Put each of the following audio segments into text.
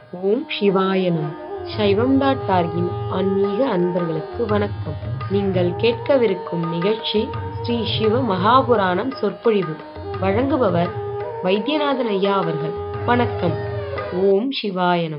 ஓம் சிவாய நம சைவம் டாட் டார்கின் ஆன்மீக அன்பர்களுக்கு வணக்கம் நீங்கள் கேட்கவிருக்கும் நிகழ்ச்சி ஸ்ரீ சிவ மகாபுராணம் சொற்பொழிவு வழங்குபவர் வைத்தியநாதன் ஐயா அவர்கள் வணக்கம் ஓம் சிவாய நம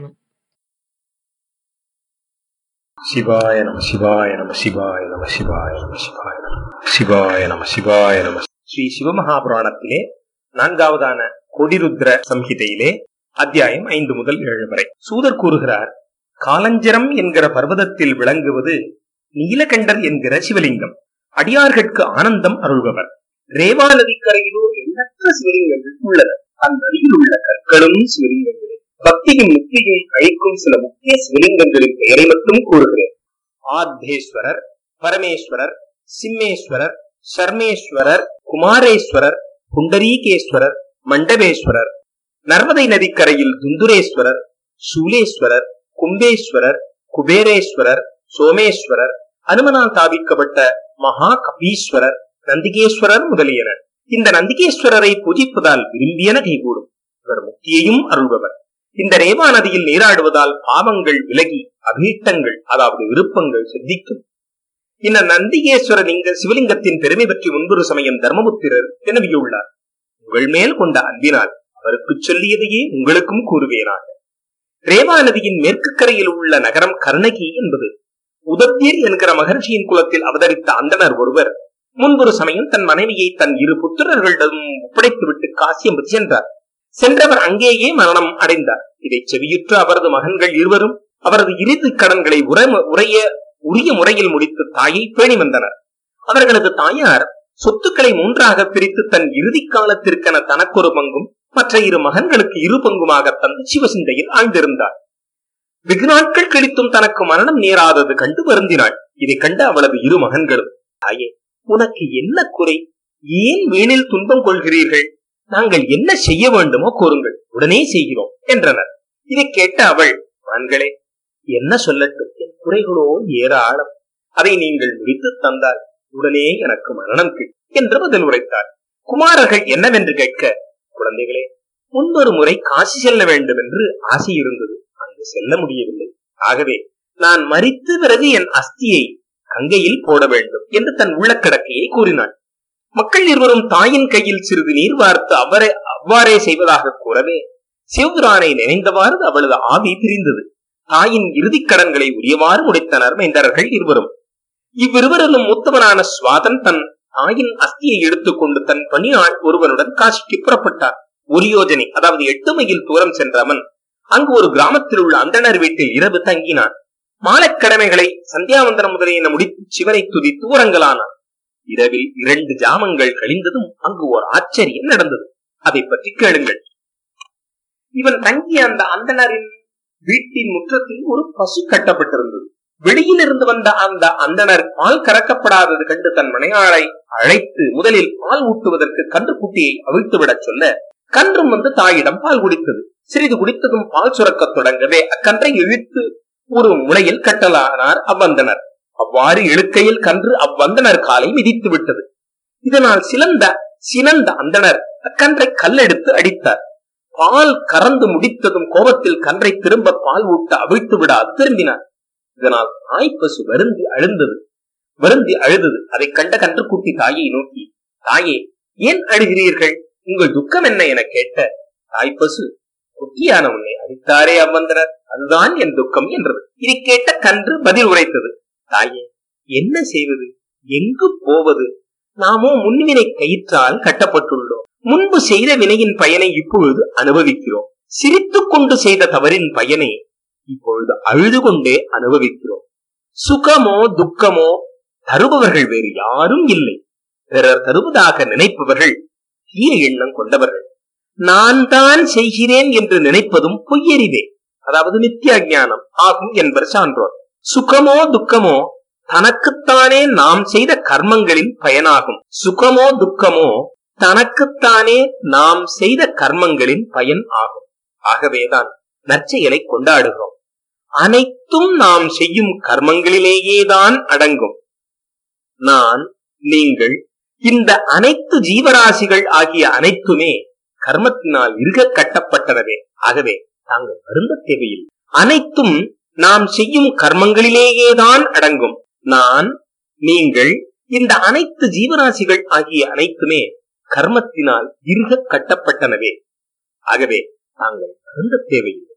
சிவாய நம சிவாய நம சிவாய நம சிவாய நம சிவாய நம சிவாய நம சிவாய நம ஸ்ரீ சிவமகாபுராணத்திலே நான்காவதான கொடிருத்ர சம்ஹிதையிலே அத்தியாயம் ஐந்து முதல் ஏழு வரை சூதர் கூறுகிறார் காலஞ்சரம் என்கிற பர்வதத்தில் விளங்குவது நீலகண்டர் என்கிற சிவலிங்கம் அடியார்கட்கு ஆனந்தம் அருள்பவர் ரேவா நதிக்கரையிலோ எண்ணற்ற சிவலிங்கங்கள் உள்ளன அந்நதியில் உள்ள கற்களும் சிவலிங்கங்களே பக்தியும் முக்தியும் அழிக்கும் சில முக்கிய சிவலிங்கங்களின் பெயரை மட்டும் கூறுகிறேன் ஆத்தேஸ்வரர் பரமேஸ்வரர் சிம்மேஸ்வரர் சர்மேஸ்வரர் குமாரேஸ்வரர் புண்டரீகேஸ்வரர் மண்டபேஸ்வரர் நர்மதை நதிக்கரையில் துந்துரேஸ்வரர் சூலேஸ்வரர் கும்பேஸ்வரர் குபேரேஸ்வரர் சோமேஸ்வரர் அனுமனால் தாவிக்கப்பட்ட மகா கபீஸ்வரர் நந்திகேஸ்வரர் முதலியனர் இந்த நந்திகேஸ்வரரை பூஜிப்பதால் விரும்பியன கைகூடும் இவர் முக்தியையும் அருள்பவர் இந்த ரேவா நதியில் நீராடுவதால் பாவங்கள் விலகி அபீட்டங்கள் அதாவது விருப்பங்கள் சித்திக்கும் இந்த நந்திகேஸ்வர லிங்க சிவலிங்கத்தின் பெருமை பற்றி முன்பொரு சமயம் தர்மபுத்திரர் வினவியுள்ளார் உங்கள் மேல் கொண்ட அன்பினால் அவருக்கு சொல்லியதையே உங்களுக்கும் கூறுவேனாக ரேவா நதியின் மேற்கு கரையில் உள்ள நகரம் கர்ணகி என்பது உதத்தியர் என்கிற மகர்ஷியின் குலத்தில் அவதரித்த அந்தனர் ஒருவர் முன்பொரு சமயம் தன் மனைவியை தன் இரு புத்திரர்களிடம் ஒப்படைத்துவிட்டு காசியம் சென்றார் சென்றவர் அங்கேயே மரணம் அடைந்தார் இதை செவியுற்ற அவரது மகன்கள் இருவரும் அவரது இறுதி கடன்களை உரைய உரிய முறையில் முடித்து தாயை பேணி வந்தனர் அவர்களது தாயார் சொத்துக்களை மூன்றாக பிரித்து தன் இறுதி காலத்திற்கென தனக்கொரு பங்கும் மற்ற இரு மகன்களுக்கு இரு பங்குமாக தந்து சிவசிந்தையில் ஆழ்ந்திருந்தார் வெகு நாட்கள் கழித்தும் தனக்கு மரணம் நேராதது கண்டு வருந்தினாள் இதை கண்டு அவளது இரு மகன்களும் தாயே உனக்கு என்ன குறை ஏன் வீணில் துன்பம் கொள்கிறீர்கள் நாங்கள் என்ன செய்ய வேண்டுமோ கூறுங்கள் உடனே செய்கிறோம் என்றனர் இதை கேட்ட அவள் ஆண்களே என்ன சொல்லட்டும் என் குறைகளோ ஏராளம் அதை நீங்கள் முடித்து தந்தால் உடனே எனக்கு மரணம் கிட்டும் என்று பதில் உரைத்தார் குமாரர்கள் என்னவென்று கேட்க குழந்தைகளே முன்பொரு முறை காசி செல்ல வேண்டும் என்று ஆசை இருந்தது அங்கு செல்ல முடியவில்லை ஆகவே நான் மறித்த பிறகு என் அஸ்தியை கங்கையில் போட வேண்டும் என்று தன் உள்ளக்கிடக்கையை கூறினாள் மக்கள் இருவரும் தாயின் கையில் சிறிது நீர் வார்த்து அவரை அவ்வாறே செய்வதாக கூறவே சிவபுரானை நினைந்தவாறு அவளது ஆவி பிரிந்தது தாயின் இறுதி கடன்களை உரியவாறு முடித்தனர் மைந்தர்கள் இருவரும் இவ்விருவரிலும் மூத்தவனான சுவாதன் தன் தாயின் அஸ்தியை எடுத்துக்கொண்டு தன் பணியாள் ஒருவனுடன் காசிக்கு புறப்பட்டார் ஒரு யோஜனை அதாவது எட்டு மைல் தூரம் சென்ற அவன் அங்கு ஒரு கிராமத்தில் உள்ள அந்தனர் வீட்டில் இரவு தங்கினான் மாலைக்கடமைகளை சந்தியாவந்தனம் முதலியன முடித்து சிவனை துதித்து உறங்கலானான் இரவில் இரண்டு ஜாமங்கள் கழிந்ததும் அங்கு ஒரு ஆச்சரியம் நடந்தது அதை பற்றி கேளுங்கள் இவன் தங்கிய அந்த அந்தனரின் வீட்டின் முற்றத்தில் ஒரு பசு கட்டப்பட்டிருந்தது வெளியில் இருந்து வந்த அந்த அந்தனர் பால் கறக்கப்படாதது கண்டு தன் மனையாளை அழைத்து முதலில் பால் ஊட்டுவதற்கு கன்று குட்டியை அவிழ்த்து விடச் சொல்ல கன்றும் வந்து தாயிடம் பால் குடித்தது சிறிது குடித்ததும் பால் சுரக்கத் தொடங்கவே அக்கன்றை இழுத்து ஒரு முளையில் கட்டலானார் அவ்வந்தனர் அவ்வாறு இழுக்கையில் கன்று அவ்வந்தனர் காலை மிதித்து விட்டது இதனால் சிலந்த சினந்த அந்தனர் அக்கன்றை கல்லெடுத்து அடித்தார் பால் கறந்து முடித்ததும் கோபத்தில் கன்றை திரும்ப பால் ஊட்ட அவிழ்த்து விடாது திரும்பினார் இதனால் தாய் பசு வருந்தி அழுந்தது வருந்தி அழுதது அதை கண்ட கன்றுக்குட்டி தாயை நோக்கி தாயே ஏன் அழுகிறீர்கள் உங்கள் துக்கம் என்ன என கேட்ட தாய் பசு குட்டியான உன்னை அடித்தாரே அவ்வந்தனர் அதுதான் என் துக்கம் என்றது இதை கேட்ட கன்று பதில் உரைத்தது தாயே என்ன செய்வது எங்கு போவது நாமோ முன்வினை கயிற்றால் கட்டப்பட்டுள்ளோம் முன்பு செய்த வினையின் பயனை இப்பொழுது அனுபவிக்கிறோம் சிரித்துக் கொண்டு செய்த தவறின் பயனை இப்பொழுது அழுது கொண்டே அனுபவிக்கிறோம் சுகமோ துக்கமோ தருபவர்கள் வேறு யாரும் இல்லை பிறர் தருவதாக நினைப்பவர்கள் தீய எண்ணம் கொண்டவர்கள் நான் தான் செய்கிறேன் என்று நினைப்பதும் பொய்யறிவே அதாவது நித்திய ஞானம் ஆகும் என்பர் சான்றோர் சுகமோ துக்கமோ தனக்குத்தானே நாம் செய்த கர்மங்களின் பயனாகும் சுகமோ துக்கமோ தனக்குத்தானே நாம் செய்த கர்மங்களின் பயன் ஆகும் ஆகவேதான் நற்செயலை கொண்டாடுகிறோம் அனைத்தும் நாம் செய்யும் கர்மங்களிலேயேதான் அடங்கும் நான் நீங்கள் இந்த அனைத்து ஜீவராசிகள் ஆகிய அனைத்துமே கர்மத்தினால் இருக கட்டப்பட்டனவே ஆகவே தாங்கள் வருந்த தேவையில்லை அனைத்தும் நாம் செய்யும் கர்மங்களிலேயேதான் அடங்கும் நான் நீங்கள் இந்த அனைத்து ஜீவராசிகள் ஆகிய அனைத்துமே கர்மத்தினால் இருக கட்டப்பட்டனவே ஆகவே தாங்கள் வருந்த தேவையில்லை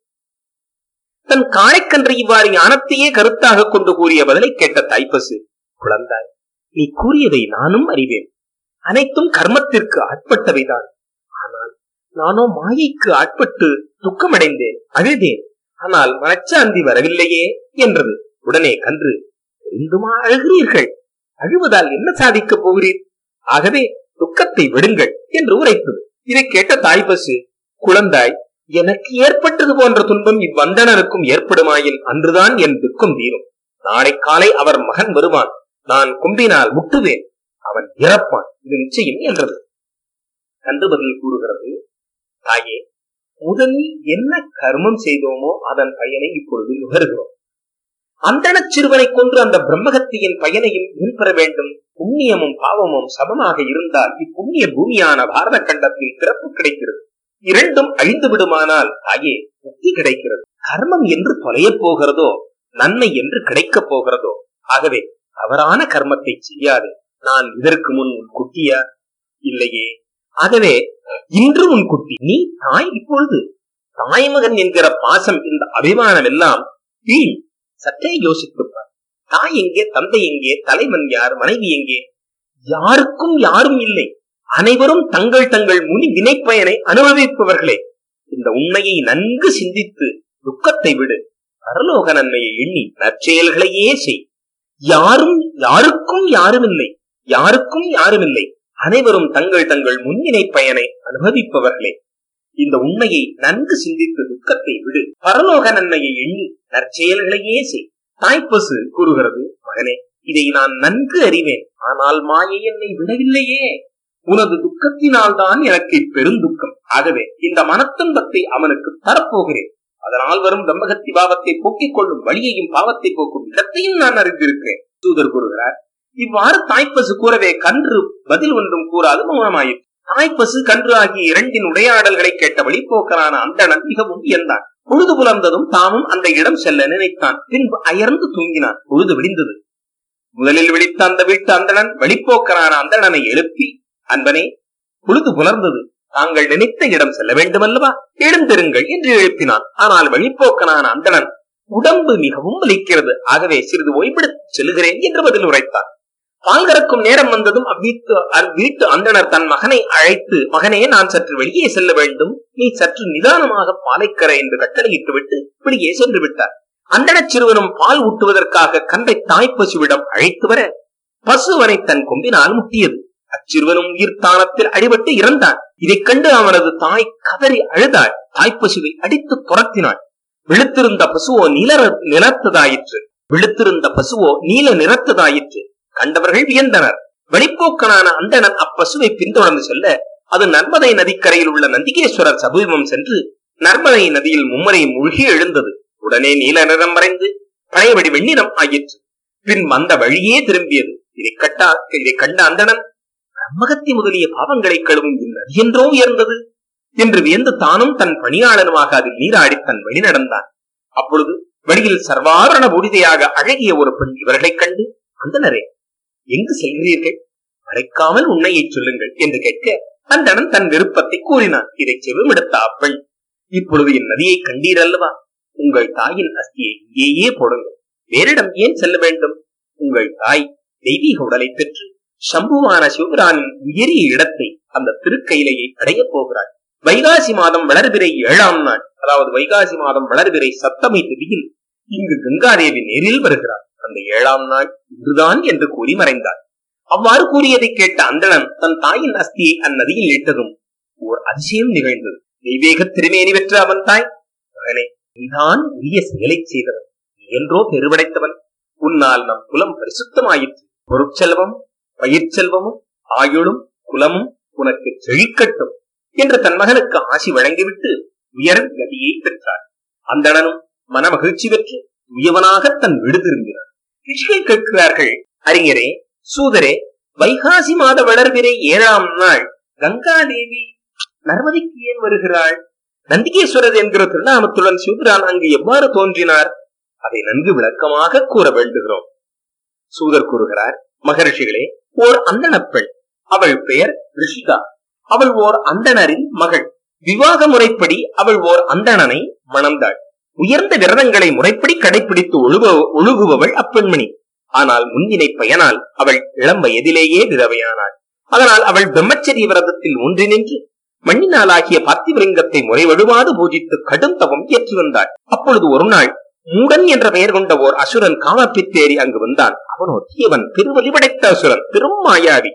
தன் காளைக்கன்றை இவ்வாறு ஞானத்தையே கருத்தாக கொண்டு கூறிய பதிலை கேட்ட தாய்ப்பசு குழந்தாய் நீ கூறியதை நானும் அறிவேன் அனைத்தும் கர்மத்திற்கு ஆட்பட்டவைதான் ஆனால் நானோ மாயைக்கு ஆட்பட்டு துக்கமடைந்தேன் அழுதேன் ஆனால் மனச்சாந்தி வரவில்லையே என்றது உடனே கன்று தெரிந்துமா அழுகிறீர்கள் அழுவதால் என்ன சாதிக்கப் போகிறீர் ஆகவே துக்கத்தை விடுங்கள் என்று உரைத்தது இதை கேட்ட தாய்ப்பசு குழந்தாய் எனக்கு ஏற்பட்டது போன்ற துன்பம் இவ்வந்தனருக்கும் ஏற்படுமாயின் அன்றுதான் என் துக்கம் தீரும் நாளை காலை அவர் மகன் வருவான் நான் கும்பினால் முட்டுவேன் அவன் இறப்பான் இது நிச்சயம் என்றது கன்று பதில் கூறுகிறது தாயே முதலில் என்ன கர்மம் செய்தோமோ அதன் பயனை இப்பொழுது நுகர்கிறோம் அந்தணச் சிறுவனை கொன்று அந்த பிரம்மகத்தியின் பயனையும் ஏன் பெற வேண்டும் புண்ணியமும் பாவமும் சமமாக இருந்தால் இப்புண்ணிய பூமியான பாரத கண்டத்தில் பிறப்பு கிடைக்கிறது இரண்டும் அழிந்து விடுமானால் தாயே முக்தி கிடைக்கிறது கர்மம் என்று தொலையப் போகிறதோ நன்மை என்று கிடைக்கப் போகிறதோ ஆகவே தவறான கர்மத்தை செய்யாதே நான் இதற்கு முன் உன் குட்டியா இல்லையே ஆகவே இன்று உன் குட்டி நீ தாய் இப்பொழுது தாய்மகன் என்கிற பாசம் இந்த அபிமானம் எல்லாம் வீண் சற்றே யோசித்துப்பார் தாய் எங்கே தந்தை எங்கே தலைவன் யார் மனைவி எங்கே யாருக்கும் யாரும் இல்லை அனைவரும் தங்கள் தங்கள் முனி வினைப்பயனை அனுபவிப்பவர்களே இந்த உண்மையை நன்கு சிந்தித்து துக்கத்தை விடு பரலோக நன்மையை எண்ணி நற்செயல்களையே செய் யாரும் யாருக்கும் யாரும் இல்லை யாருக்கும் யாரும் இல்லை அனைவரும் தங்கள் தங்கள் முன்னினை பயனை அனுபவிப்பவர்களே இந்த உண்மையை நன்கு சிந்தித்து துக்கத்தை விடு பரலோக நன்மையை எண்ணி நற்செயல்களையே செய் தாய்ப்பசு கூறுகிறது மகனே இதை நான் நன்கு அறிவேன் ஆனால் மாயை என்னை விடவில்லையே உனது துக்கத்தினால் தான் எனக்கு பெருந்துக்கம் ஆகவே இந்த மனத்துன்பத்தை அவனுக்கு தரப்போகிறேன் அதனால் வரும் தம்பகத்தி பாவத்தை போக்கிக் கொள்ளும் வழியையும் பாவத்தை போக்கும் இடத்தையும் நான் அறிந்திருக்கிறேன் தூதர் கூறுகிறார் இவ்வாறு தாய்ப்பசு கூறவே கன்று பதில் ஒன்றும் கூறாது மௌனமாயிற்று தாய்ப்பசு கன்று ஆகிய இரண்டின் உரையாடல்களை கேட்ட வழிபோக்கரான அந்தணன் மிகவும் வியந்தான் பொழுது புலர்ந்ததும் தாமும் அந்த இடம் செல்ல நினைத்தான் பின்பு அயர்ந்து தூங்கினான் பொழுது விடிந்தது முதலில் விழித்த அந்த வீட்டு அந்தணன் வழிப்போக்கரான அந்தணனை எழுப்பி அன்பனே பொழுது புலர்ந்தது தாங்கள் நினைத்த இடம் செல்ல வேண்டுமல்லவா எழுந்திருங்கள் என்று எழுப்பினான் ஆனால் வழிப்போக்கனான அந்தணன் உடம்பு மிகவும் வலிக்கிறது ஆகவே சிறிது ஓய்வெடுத்து செல்லுகிறேன் என்று பதில் உரைத்தான் பால் கறக்கும் நேரம் வந்ததும் அவ்வீட்டு அவ்வீட்டு அந்தணர் தன் மகனை அழைத்து மகனே நான் சற்று வெளியே செல்ல வேண்டும் நீ சற்று நிதானமாக பாலைக்கரை என்று கட்டளையிட்டு விட்டு வெளியே சென்று விட்டார் அந்தணச் சிறுவனும் பால் ஊட்டுவதற்காக கன்றை தாய் பசுவிடம் அழைத்து வர பசுவனை தன் கொம்பினால் முட்டியது அச்சிறுவனும் உயிர் தானத்தில் அடிபட்டு இறந்தான் இதைக் கண்டு அவனது தாய் கதறி அழுதாள் தாய்ப்பசுவை அடித்து துரத்தினாள் விழுத்திருந்த பசுவோ நில நிலத்ததாயிற்று விழுத்திருந்த பசுவோ நீல நிறத்ததாயிற்று கண்டவர்கள் வியந்தனர் வெளிப்போக்கனான அந்தணன் அப்பசுவை பின்தொடர்ந்து செல்ல அது நர்மதை நதிக்கரையில் உள்ள நந்திகேஸ்வரர் சபீபம் சென்று நர்மதை நதியில் மும்முறை மூழ்கி எழுந்தது உடனே நீல நிறம் மறைந்து பழையபடி வெண்ணிறம் ஆயிற்று பின் வந்த வழியே திரும்பியது இதை கட்டா இதை கண்ட அந்தணன் பிரம்மகத்தி முதலிய பாவங்களை கழுவும் இந்நதி என்றோ உயர்ந்தது என்று வியந்து தானும் தன் பணியாளனுமாக அதில் நீராடி தன் வழி நடந்தான் அப்பொழுது வழியில் சர்வாரண பூடிதையாக அழகிய ஒரு பெண் இவர்களைக் கண்டு அந்தனரே எங்கு செல்கிறீர்கள் மறைக்காமல் உண்மையை சொல்லுங்கள் என்று கேட்க அந்தணன் தன் விருப்பத்தை கூறினான் இதை செவிமெடுத்த அப்பெண் இப்பொழுது என் நதியை கண்டீர் அல்லவா உங்கள் தாயின் அஸ்தியை இங்கேயே போடுங்கள் வேறிடம் ஏன் செல்ல வேண்டும் உங்கள் தாய் தெய்வீக உடலை பெற்று சம்புவான சிவபிரானின் உயரிய இடத்தை அந்த திருக்கையிலையை அடையப் போகிறாள் வைகாசி மாதம் வளர்பிறை ஏழாம் நாள் அதாவது வைகாசி மாதம் வளர்பிறை சப்தமி திதியில் இங்கு கங்காதேவி நேரில் வருகிறார் அந்த ஏழாம் நாள் இன்றுதான் என்று கூறி மறைந்தார் அவ்வாறு கூறியதை கேட்ட அந்தணன் தன் தாயின் அஸ்தியை அந்நதியில் இட்டதும் ஓர் அதிசயம் நிகழ்ந்தது தெய்வீக திருமேனி பெற்ற அவன் தாய் மகனே நீதான் உரிய செயலை செய்தவன் நீ என்றோ பெருவடைத்தவன் உன்னால் நம் குலம் பரிசுத்தமாயிற்று பொருட்செல்வம் பயிர்ச்செல்வமும் ஆயுளும் குலமும் உனக்கு செழிக்கட்டும் என்று தன் மகனுக்கு ஆசி வழங்கிவிட்டு உயர் கதியை பெற்றார் அந்தணனும் மனமகிழ்ச்சி பெற்று உயவனாக தன் வீடு திரும்பினார் ரிஷிகள் கேட்கிறார்கள் அறிஞரே சூதரே வைகாசி மாத வளர்பிறை ஏழாம் நாள் கங்காதேவி நர்மதிக்கு ஏன் வருகிறாள் நந்திகேஸ்வரர் என்கிற திருநாமத்துடன் சிவபிரான் அங்கு எவ்வாறு தோன்றினார் அதை நன்கு விளக்கமாக கூற வேண்டுகிறோம் சூதர் கூறுகிறார் மகரிஷிகளே ஓர் அந்தணப் பெண் அவள் பெயர் ரிஷிகா அவள் ஓர் அந்தணரின் மகள் விவாக முறைப்படி அவள் ஓர் அந்தணனை மணந்தாள் உயர்ந்த விரதங்களை முறைப்படி கடைபிடித்து ஒழுக ஒழுகுபவள் அப்பெண்மணி ஆனால் முன்னினை பயனால் அவள் இளம் வயதிலேயே விதவையானாள் அதனால் அவள் பிரம்மச்சரிய விரதத்தில் ஒன்றி நின்று மண்ணினாலாகிய பார்த்திவலிங்கத்தை முறைவழுவாது பூஜித்து கடும் தவம் இயற்றி வந்தாள் அப்பொழுது ஒரு நாள் மூடன் என்ற பெயர் கொண்ட ஓர் அசுரன் காமப்பித்தேறி அங்கு வந்தான் அவனோ தீயவன் திருவலி படைத்த அசுரன் பெரும் மாயாவி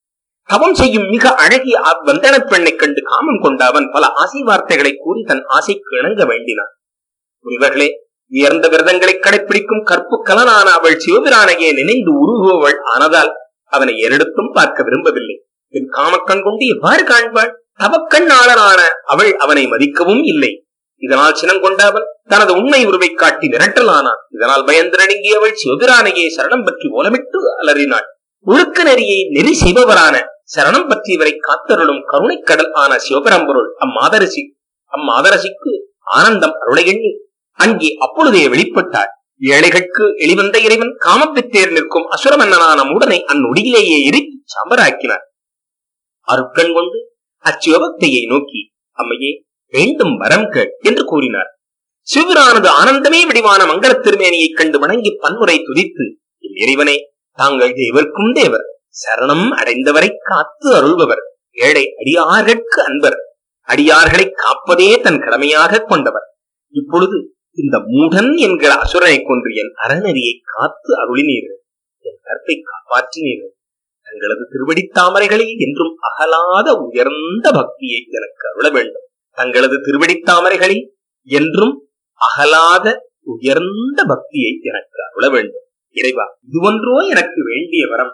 தவம் செய்யும் மிக அழகிய வந்தன பெண்ணைக் கண்டு காமம் கொண்ட அவன் பல ஆசை வார்த்தைகளை கூறி தன் ஆசைக்கு இணங்க வேண்டினான் முனிவர்களே உயர்ந்த விரதங்களை கடைபிடிக்கும் கற்பு கலனான அவள் சிவபிரானையே நினைந்து உருகுபவள் ஆனதால் அவனை ஏறெடுத்தும் பார்க்க விரும்பவில்லை பின் காமக்கண் கொண்டு எவ்வாறு காண்பாள் தவக்கண்ணாளனான அவள் அவனை மதிக்கவும் இல்லை இதனால் சினம் கொண்ட அவன் தனது உண்மை உருவை காட்டி மிரட்டலானான் இதனால் பயந்து நடுங்கிய அவள் சிவபிரானையே சரணம் பற்றி ஓலமிட்டு அலறினாள் ஒழுக்க நெறியை நெறி செய்பவரான சரணம் பற்றியவரை காத்தருளும் கருணைக்கடல் ஆன சிவபரம்பொருள் அம்மாதரசி அம்மாதரசிக்கு ஆனந்தம் அருளை எண்ணி அங்கே அப்பொழுதே வெளிப்பட்டார் ஏழைகளுக்கு எளிவந்த இறைவன் காமப்பித்தேர் நிற்கும் அசுரமன்னனான மூடனை அந்நொடியிலேயே எரித்து சாம்பராக்கினார் அருட்கண் கொண்டு அச்சிவபக்தியை நோக்கி அம்மையே வேண்டும் வரம் கேள் என்று கூறினார் சிவரானது ஆனந்தமே வடிவான மங்கள திருமேனியைக் கண்டு வணங்கி பன்முறை துதித்து என் இறைவனே தாங்கள் தேவர்க்கும் தேவர் சரணம் அடைந்தவரை காத்து அருள்பவர் ஏழை அடியார்கட்கு அன்பர் அடியார்களை காப்பதே தன் கடமையாக கொண்டவர் இப்பொழுது இந்த மூடன் என்கிற அசுரனை கொன்று என் அறநெறியை காத்து அருளினீர்கள் என் கற்பை காப்பாற்றினீர்கள் தங்களது திருவடித் தாமரைகளில் என்றும் அகலாத உயர்ந்த பக்தியை எனக்கு அருள வேண்டும் தங்களது திருவடித் தாமரைகளில் என்றும் அகலாத உயர்ந்த பக்தியை எனக்கு அருள வேண்டும் இறைவா இது ஒன்றோ எனக்கு வேண்டிய வரம்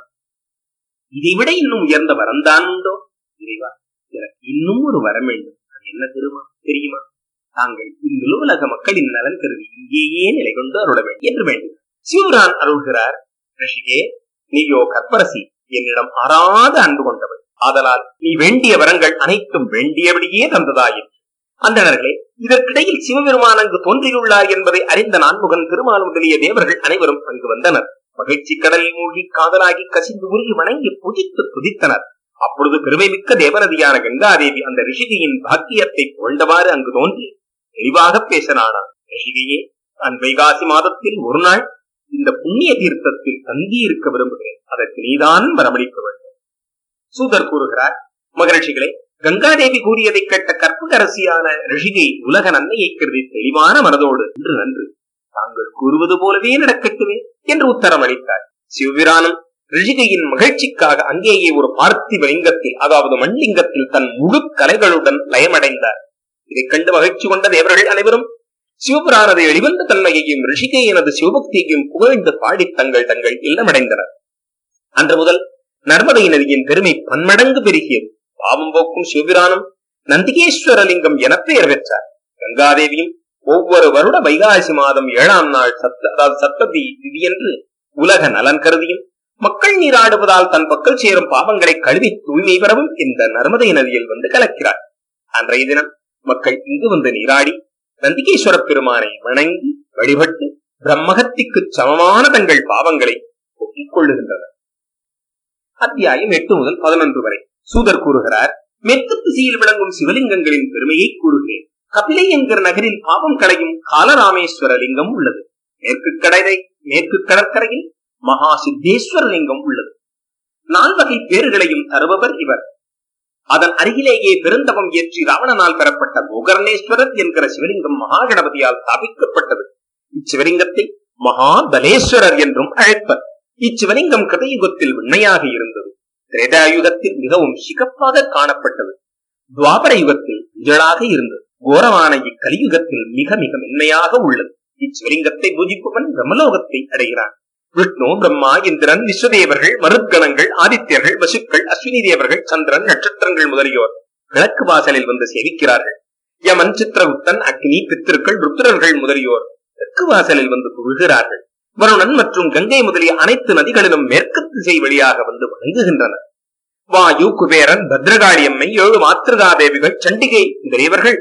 இதைவிட இன்னும் உயர்ந்த வரம் தான் உண்டோ இறைவா எனக்கு இன்னும் ஒரு வரம் வேண்டும் அது என்ன தெரியுமா தெரியுமா தாங்கள் இந்நிலுவலக மக்களின் நலன் கருதி இங்கேயே நிலை கொண்டு அருள வேண்டும் என்று வேண்டும் சிவரான் அருள்கிறார் ரிஷிகே நீயோ கற்பரசி என்னிடம் ஆறாத அன்பு கொண்டவள் ஆதலால் நீ வேண்டிய வரங்கள் அனைத்தும் வேண்டியபடியே தந்ததாயிற்று அந்தணர்களே இதற்கிடையில் சிவபெருமான் அங்கு தோன்றியுள்ளார் என்பதை அறிந்த நான்முகன் திருமால் முதலிய தேவர்கள் அனைவரும் அங்கு வந்தனர் மகிழ்ச்சி கடலில் மூழ்கி காதலாகி கசிந்து உருகி வணங்கி புதித்து துதித்தனர் அப்பொழுது பெருமை மிக்க தேவநதியான கங்காதேவி அந்த ரிஷிகையின் பாக்கியத்தை புகழ்ந்தவாறு அங்கு தோன்றி தெளிவாக பேசனானார் ரிஷிகையே நான் வைகாசி மாதத்தில் ஒரு நாள் இந்த புண்ணிய தீர்த்தத்தில் தங்கி இருக்க விரும்புகிறேன் அதற்கு நீதான் வரமளிக்க வேண்டும் சூதர் கூறுகிறார் மகரிஷிகளே கங்காதேவி கூறியதை கேட்ட கற்புகரசியான ரிஷிகை உலக நன்மையை கருதி தெளிவான மனதோடு என்று நன்று தாங்கள் கூறுவது போலவே நடக்கட்டுமே என்று உத்தரம் அளித்தார் சிவபிரானும் ரிஷிகையின் மகிழ்ச்சிக்காக அங்கேயே ஒரு பார்த்திவ லிங்கத்தில் அதாவது மண்லிங்கத்தில் தன் முழு கலைகளுடன் லயமடைந்தார் இதைக் கண்டு மகிழ்ச்சி கொண்ட தேவர்கள் அனைவரும் சிவபுரானது எளிவந்த தன்மையையும் ரிஷிகை எனது சிவபக்தியையும் புகழ்ந்து பாடி தங்கள் தங்கள் இல்லமடைந்தனர் அன்று முதல் நர்மதை நதியின் பெருமை பன்மடங்கு பெருகியது பாவம் போக்கும் சிவபிரானும் நந்திகேஸ்வரலிங்கம் என பெயர் பெற்றார் கங்காதேவியும் ஒவ்வொரு வருட வைகாசி மாதம் ஏழாம் நாள் சத்த அதாவது சப்ததி திதியன்று உலக நலன் கருதியும் மக்கள் நீராடுவதால் தன் பக்கல் சேரும் பாவங்களை கழுவி தூய்மை பெறவும் இந்த நர்மதை நதியில் வந்து கலக்கிறார் அன்றைய தினம் மக்கள் இங்கு வந்து நீராடி நந்திகேஸ்வர பெருமானை வணங்கி வழிபட்டு பிரம்மகத்திற்கு சமமான தங்கள் பாவங்களை ஒப்பிக் கொள்ளுகின்றனர் அத்தியாயம் எட்டு முதல் பதினொன்று வரை சூதர் கூறுகிறார் மேற்கு திசையில் விளங்கும் சிவலிங்கங்களின் பெருமையை கூறுகிறேன் கபிலை என்கிற நகரில் பாவம் களையும் காலராமேஸ்வர லிங்கம் உள்ளது மேற்கு கடலை மேற்கு கடற்கரையில் மகா சித்தேஸ்வர லிங்கம் உள்ளது நால்வகை பேர்களையும் தருபவர் இவர் அதன் அருகிலேயே பெருந்தவம் ஏற்றி ராவணனால் பெறப்பட்ட கோகர்ணேஸ்வரர் என்கிற சிவலிங்கம் மகாகணபதியால் ஸ்தாபிக்கப்பட்டது இச்சிவலிங்கத்தை மகாபலேஸ்வரர் என்றும் அழைப்பர் இச்சிவலிங்கம் கிருதயுகத்தில் உண்மையாக இருந்தது திரேதாயுகத்தில் மிகவும் சிகப்பாக காணப்பட்டது துவாபர யுகத்தில் மஞ்சளாக இருந்தது கோரமான இக்கலியுகத்தில் மிக மிக மென்மையாக உள்ளது இச்சிவலிங்கத்தை பூஜிப்பவன் பிரம்மலோகத்தை அடைகிறான் விஷ்ணு பிரம்மா இந்திரன் விஸ்வதேவர்கள் மருத்கணங்கள் ஆதித்யர்கள் வசுக்கள் அஸ்வினி தேவர்கள் சந்திரன் நட்சத்திரங்கள் முதலியோர் கிழக்கு வாசலில் வந்து சேவிக்கிறார்கள் யமன் சித்திரகுப்தன் அக்னி பித்திருக்கள் ருத்ரர்கள் முதலியோர் தெற்கு வாசலில் வந்து புழுகிறார்கள் வருணன் மற்றும் கங்கை முதலிய அனைத்து நதிகளிலும் மேற்கு திசை வழியாக வந்து வணங்குகின்றனர் வாயு குபேரன் பத்ரகாளி அம்மை ஏழு மாத்திருகா தேவிகள் சண்டிகை முதலியவர்கள்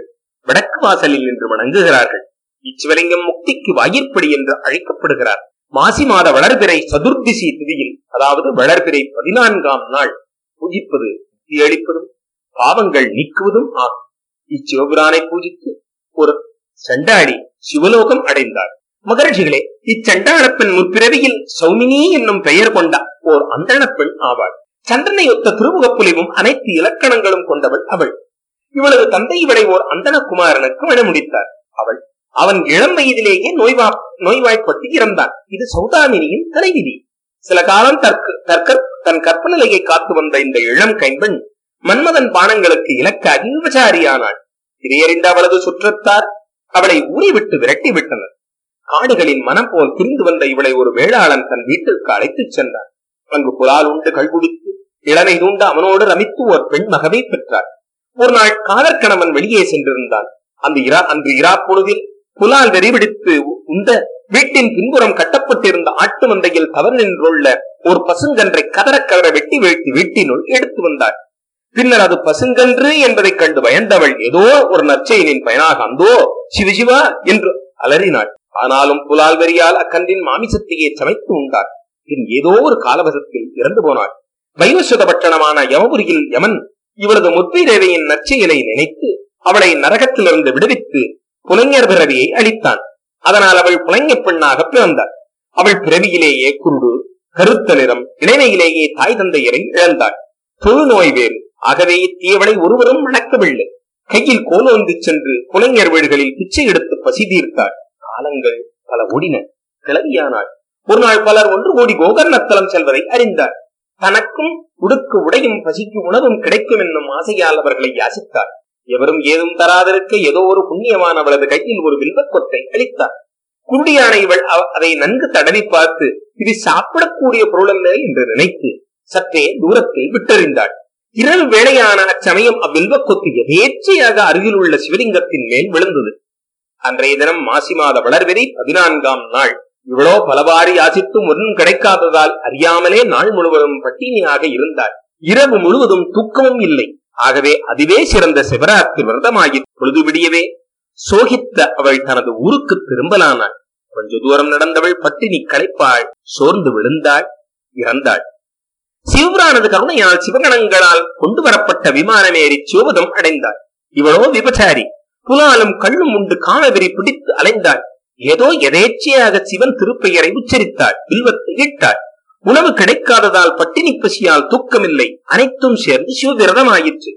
வடக்கு வாசலில் நின்று வணங்குகிறார்கள் இச்சிவலிங்கம் முக்திக்கு வாயிற்படி என்று அழைக்கப்படுகிறார் மாசி மாத வளர்பிறை சதுர்திசி திதியில் அதாவது வளர்பிறை பதினான்காம் நாள் பூஜிப்பது முக்தி அளிப்பதும் பாவங்கள் நீக்குவதும் ஆகும் இச்சிவபுரானை பூஜித்து ஒரு சண்டாடி சிவலோகம் அடைந்தார் மகரிஷிகளே இச்சண்டாள பெண் முற்பிறவியில் சௌமினி என்னும் பெயர் கொண்ட ஓர் அந்தண பெண் ஆவாள் சந்திரனை ஒத்த திருமுகப்புலிவும் அனைத்து இலக்கணங்களும் கொண்டவள் அவள் இவளது தந்தை இவளை ஓர் அந்தன குமாரனுக்கு மணமுடித்தார் அவள் அவன் இளம் வயதிலேயே நோய்வா நோய்வாய்ப்பட்டு இறந்தான் இது சௌதாமினியின் தலைவிதி சில காலம் தற்கு தற்க தன் கற்பநிலையை காத்து வந்த இந்த இளம் கைம்பெண் மன்மதன் பானங்களுக்கு இலக்காகி விபச்சாரியானாள் இதையறிந்த அவளது சுற்றத்தார் அவளை ஊரை விட்டு விரட்டி விட்டனர் காடுகளின் மனம் போல் திரிந்து வந்த இவளை ஒரு வேளாளன் தன் வீட்டிற்கு அழைத்துச் சென்றான் அங்கு புலால் உண்டு கழ்குடித்து இளமை தூண்டு அவனோடு ரமித்து ஒரு பெண் மகவை பெற்றார் ஒரு நாள் காதற் கணவன் வெளியே சென்றிருந்தான் அந்த இரா அன்று இரா பொழுதில் புலால் வெறிபிடித்து உந்த வீட்டின் பின்புறம் கட்டப்பட்டிருந்த ஆட்டு மந்தையில் தவறு நின்றுள்ள ஒரு பசுங்கன்றை கதற கதற வெட்டி வீழ்த்தி வீட்டினுள் எடுத்து வந்தார் பின்னர் அது பசுங்கன்று என்பதைக் கண்டு பயந்தவள் ஏதோ ஒரு நற்செயலின் பயனாக அந்தோ சிவசிவா என்று அலறினாள் ஆனாலும் புலால் வெறியால் அக்கன்றின் மாமிசத்தையே சமைத்து உண்டார் பின் ஏதோ ஒரு காலவசத்தில் இறந்து போனாள் வைவஸ்வத பட்டணமான யமபுரியில் யமன் இவளது முற்பீரேவையின் நற்செயலை நினைத்து அவளை நரகத்திலிருந்து விடுவித்து புலைஞர் பிறவியை அளித்தான் அதனால் அவள் புலைஞ பெண்ணாக பிறந்தாள் அவள் பிறவியிலேயே குருடு கருத்த நிறம் இளமையிலேயே தாய் தந்தையரை இழந்தாள் தொழுநோய் வேறு ஆகவே இத்தீயவளை ஒருவரும் மணக்கவில்லை கையில் கோலோந்து சென்று புலைஞர் வீடுகளில் பிச்சை எடுத்து பசி தீர்த்தாள் காலங்கள் பல ஓடின கிளவியானாள் ஒரு நாள் பலர் ஒன்று கூடி கோகர்ணத்தலம் செல்வதை அறிந்தார் தனக்கும் உடுக்கு உடையும் பசிக்கு உணவும் கிடைக்கும் என்னும் ஆசையால் அவர்களை யாசித்தார் எவரும் ஏதும் தராதிருக்க ஏதோ ஒரு புண்ணியமான அவளது கையில் ஒரு வில்வக் கொத்தை அளித்தார் குருடியான இவள் அவ- அதை நன்கு தடவி பார்த்து இது சாப்பிடக்கூடிய பொருள் அல்ல என்று நினைத்து சற்றே தூரத்தில் விட்டறிந்தாள் இரவு வேளையான அச்சமயம் அவ்வில்வக் கொத்து எதேச்சையாக அருகில் உள்ள சிவலிங்கத்தின் மேல் விழுந்தது அன்றைய தினம் மாசி மாத வளர்வெறி பதினான்காம் நாள் இவளோ பலவாரி யாசித்தும் ஒன்றும் கிடைக்காததால் அறியாமலே நாள் முழுவதும் பட்டினியாக இருந்தாள் இரவு முழுவதும் தூக்கமும் இல்லை ஆகவே அதுவே சிறந்த சிவராத்திரி விரதமாகி பொழுது விடியவே சோகித்த அவள் தனது ஊருக்கு திரும்பலானாள் கொஞ்ச தூரம் நடந்தவள் பட்டினி களைப்பாள் சோர்ந்து விழுந்தாள் இறந்தாள் சிவபுரானது கருணையால் சிவகணங்களால் கொண்டு வரப்பட்ட விமானமேறி சிவபதம் அடைந்தாள் இவளோ விபச்சாரி புலாலும் கள்ளும் உண்டு காமவெறி பிடித்து அலைந்தாள் ஏதோ எதேச்சையாக சிவன் திருப்பெயரை உச்சரித்தாள் வில்வத்தை இட்டாள் உணவு கிடைக்காததால் பட்டினி பசியால் தூக்கமில்லை அனைத்தும் சேர்ந்து சிவவிரதமாயிற்று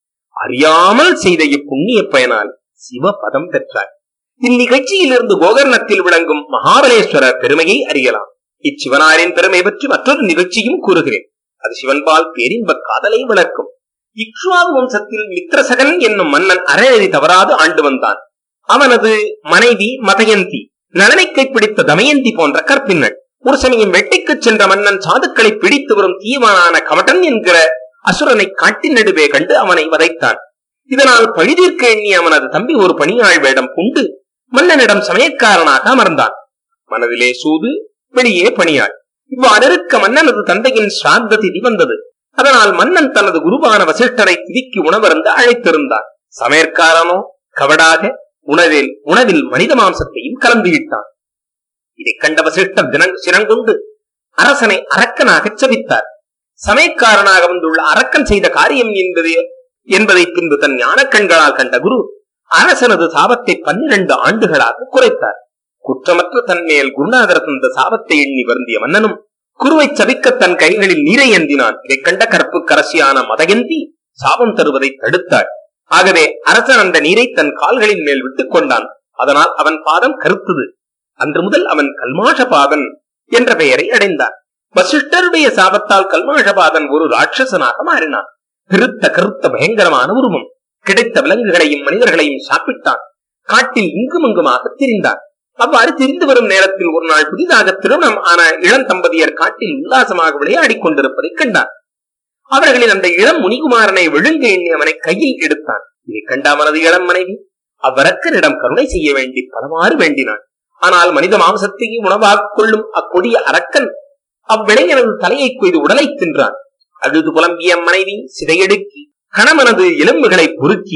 அறியாமல் செய்த இப்புண்ணிய பயனால் சிவபதம் பெற்றாள் இந்நிகழ்ச்சியிலிருந்து கோகர்ணத்தில் விளங்கும் மகாபலேஸ்வரர் பெருமையை அறியலாம் இச்சிவனாரின் பெருமை பற்றி மற்றொரு நிகழ்ச்சியும் கூறுகிறேன் அது சிவன்பால் பேரின்ப காதலை வளர்க்கும் இக்ஷ்வாகு வம்சத்தில் மித்ரசகன் என்னும் மன்னன் அறநெறி தவறாது ஆண்டு வந்தான் அவனது மனைவி மதயந்தி நலனைக்கை பிடித்த தமயந்தி போன்ற கற்பின்னள் ஒரு சமயம் வெட்டிக்குச் சென்ற மன்னன் சாதுக்களை பிடித்து வரும் தீவானான கமட்டன் என்கிற அசுரனை காட்டின் நடுவே கண்டு அவனை வதைத்தான் இதனால் பழிதீர்க்க எண்ணிய அவனது தம்பி ஒரு பணியாள் வேடம் கொண்டு மன்னனிடம் சமயக்காரனாக அமர்ந்தான் மனதிலே சூது வெளியே பணியாள் இவ்வாறு இருக்க மன்னனது தந்தையின் சிராத்த திதி வந்தது அதனால் மன்னன் தனது குருவான வசிஷ்டரை திதிக்கு உணவருந்த அழைத்திருந்தான் சமையற்காரனோ கவடாக உணவில் உணவில் மனித மாம்சத்தையும் கலந்து விட்டான் இதைக் கண்ட வசிஷ்டர் தினங் சிறங்கொண்டு அரசனை அரக்கனாகச் சபித்தார் சமயக்காரனாக வந்துள்ள அரக்கன் செய்த காரியம் என்பது என்பதை பின்பு தன் ஞானக் கண்களால் கண்ட குரு அரசனது சாபத்தை பன்னிரண்டு ஆண்டுகளாக குறைத்தார் குற்றமற்ற தன் மேல் குருநாதர் தந்த சாபத்தை எண்ணி வருந்திய மன்னனும் குருவை சபிக்க தன் கைகளில் நீரை ஏந்தினான் இதைக் கண்ட கற்பு கரசியான மதயந்தி சாபம் தருவதை தடுத்தாள் ஆகவே அரசன் அந்த நீரை தன் கால்களின் மேல் விட்டுக் கொண்டான் அதனால் அவன் பாதம் கருத்தது அன்று முதல் அவன் கல்மாஷபாதன் என்ற பெயரை அடைந்தான் வசிஷ்டருடைய சாபத்தால் கல்மாஷபாதன் ஒரு ராட்சசனாக மாறினான் பெருத்த கருத்த பயங்கரமான உருவம் கிடைத்த விலங்குகளையும் மனிதர்களையும் சாப்பிட்டான் காட்டில் இங்குமங்குமாக திரிந்தான் அவ்வாறு திரிந்து வரும் நேரத்தில் ஒரு நாள் புதிதாக திருமணம் ஆன இளம் தம்பதியர் காட்டில் உல்லாசமாக விளையாடிக் கொண்டிருப்பதை கண்டான் அவர்களில் அந்த இளம் முனிகுமாரனை விழுங்க எண்ணி அவனை கையில் எடுத்தான் இதை கண்ட அவனது இளம் மனைவி அவ்வரக்கனிடம் கருணை செய்ய வேண்டி பலவாறு வேண்டினான் ஆனால் மனித மாംசத்தையும் உணவாக கொள்ளும் அக்கொடிய அரக்கன் அவ்விளைஞனது தலையை கொய்து உடலை தின்றான் அழுது புலம்பிய மனைவி சிதையடுக்கி கணவனது எலும்புகளை பொறுக்கி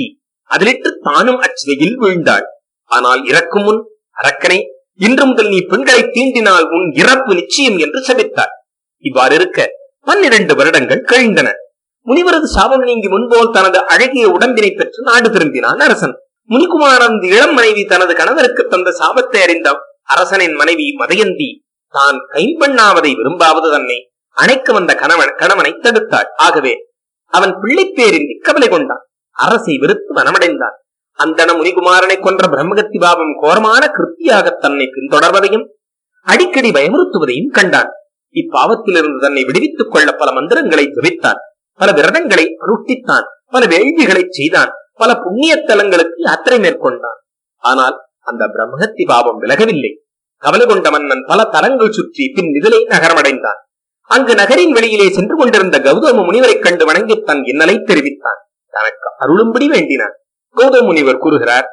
அதிலிட்டு தானும் அச்சிதையில் வீழ்ந்தாள் ஆனால் இறக்கும் முன் அரக்கனே இன்று முதல் நீ பெண்களை தீண்டினால் உன் இறப்பு நிச்சயம் என்று சபித்தார் இவ்வாறு இருக்க பன்னிரண்டு வருடங்கள் கழிந்தன முனிவரது சாபம் நீங்கி முன்போல் தனது அழகிய உடம்பினை பெற்று நாடு திரும்பினான் அரசன் முனிகுமாரன் இளம் மனைவி தனது கணவருக்கு தந்த சாபத்தை அறிந்த அரசனின் மனைவி மதயந்தி தான் கைம்பெண்ணாவதை விரும்பாவது தன்னை அணைக்க வந்த கணவன் கணவனை தடுத்தாள் ஆகவே அவன் பிள்ளைப்பேரில் கவலை கொண்டான் அரசை வெறுத்து மனமடைந்தான் அந்தன முனிகுமாரனை கொன்ற பிரம்மகத்தி பாவம் கோரமான கிருத்தியாக தன்னை பின்தொடர்வதையும் அடிக்கடி பயமுறுத்துவதையும் கண்டான் இப்பாவத்திலிருந்து தன்னை விடுவித்துக் கொள்ள பல மந்திரங்களை ஜபித்தான் பல விரதங்களை அனுஷ்டித்தான் பல வேள்விகளை செய்தான் பல புண்ணிய தலங்களுக்கு யாத்திரை மேற்கொண்டான் ஆனால் அந்த பிரம்மஹத்தி பாவம் விலகவில்லை கவலை கொண்ட மன்னன் பல தலங்கள் சுற்றி பின் நிதிலை நகரமடைந்தான் அங்கு நகரின் வெளியிலே சென்று கொண்டிருந்த கௌதம முனிவரைக் கண்டு வணங்கி தன் இன்னலை தெரிவித்தான் தனக்கு அருளும்படி வேண்டினான் கௌதம முனிவர் கூறுகிறார்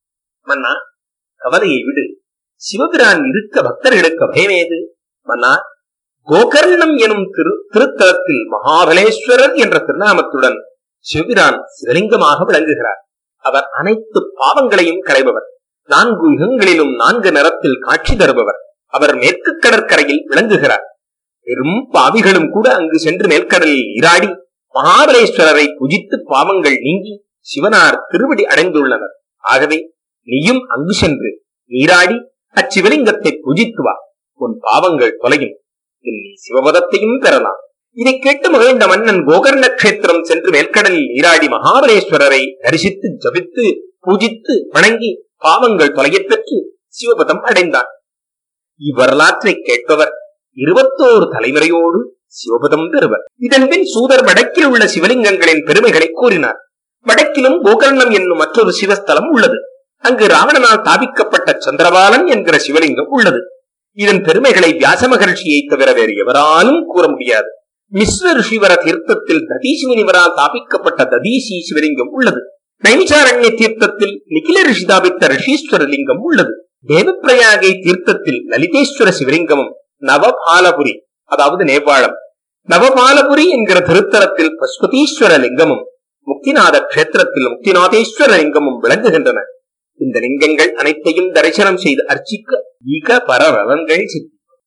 மன்னா கவலையை விடு சிவபிரான் இருக்க பக்தர்களுக்கு பயமேது மன்னா கோகர்ணம் எனும் திரு திருத்தலத்தில் மகாபலேஸ்வரர் என்ற திருநாமத்துடன் சிவபிரான் சிவலிங்கமாக விளங்குகிறார் அவர் அனைத்து பாவங்களையும் களைபவர் நான்கு யுகங்களிலும் நான்கு நிறத்தில் காட்சி தருபவர் அவர் மேற்கு கடற்கரையில் விளங்குகிறார் பெரும் பாவிகளும் கூட அங்கு சென்று மேற்கடலில் நீராடி மகாபலேஸ்வரரை புஜித்து பாவங்கள் நீங்கி சிவனார் திருவடி அடைந்துள்ளனர் ஆகவே நீயும் அங்கு சென்று நீராடி அச்சிவலிங்கத்தை புஜித்து வா உன் பாவங்கள் தொலையும் இதில் நீ சிவபதத்தையும் பெறலாம் இதை கேட்டு மகிழ்ந்த மன்னன் கோகர்ண கஷேத்திரம் சென்று மேற்கடலில் நீராடி மகாபலேஸ்வரரை தரிசித்து ஜபித்து பூஜித்து வணங்கி பாவங்கள் தொலையப் பெற்று சிவபதம் அடைந்தான் இவ்வரலாற்றை கேட்பவர் இருபத்தோரு தலைமுறையோடு சிவபதம் பெறுவர் இதன் பின் சூதர் வடக்கில் உள்ள சிவலிங்கங்களின் பெருமைகளை கூறினார் வடக்கிலும் கோகர்ணம் என்னும் மற்றொரு சிவஸ்தலம் உள்ளது அங்கு ராவணனால் தாபிக்கப்பட்ட சந்திரபாலன் என்கிற சிவலிங்கம் உள்ளது இதன் பெருமைகளை வியாச மகர்ஷியை தவிர வேறு எவராலும் கூற முடியாது மிஸ்ர ரிஷிவர தீர்த்தத்தில் ததீசி முனிவரால் தாபிக்கப்பட்ட ததீசி சிவலிங்கம் உள்ளது நைமிசாரண்ய தீர்த்தத்தில் நிகில ரிஷி தாபித்த ரிஷீஸ்வர லிங்கம் உள்ளது தேவப்பிரயாகை தீர்த்தத்தில் லலிதேஸ்வர சிவலிங்கமும் நவபாலபுரி அதாவது நேபாளம் நவபாலபுரி என்கிற திருத்தலத்தில் பசுபதீஸ்வர லிங்கமும் முக்திநாத கஷேத்திரத்தில் முக்திநாதேஸ்வர லிங்கமும் விளங்குகின்றன இந்த லிங்கங்கள் அனைத்தையும் தரிசனம் செய்து அர்ச்சிக்க ஈக பரவங்கள் சித்தி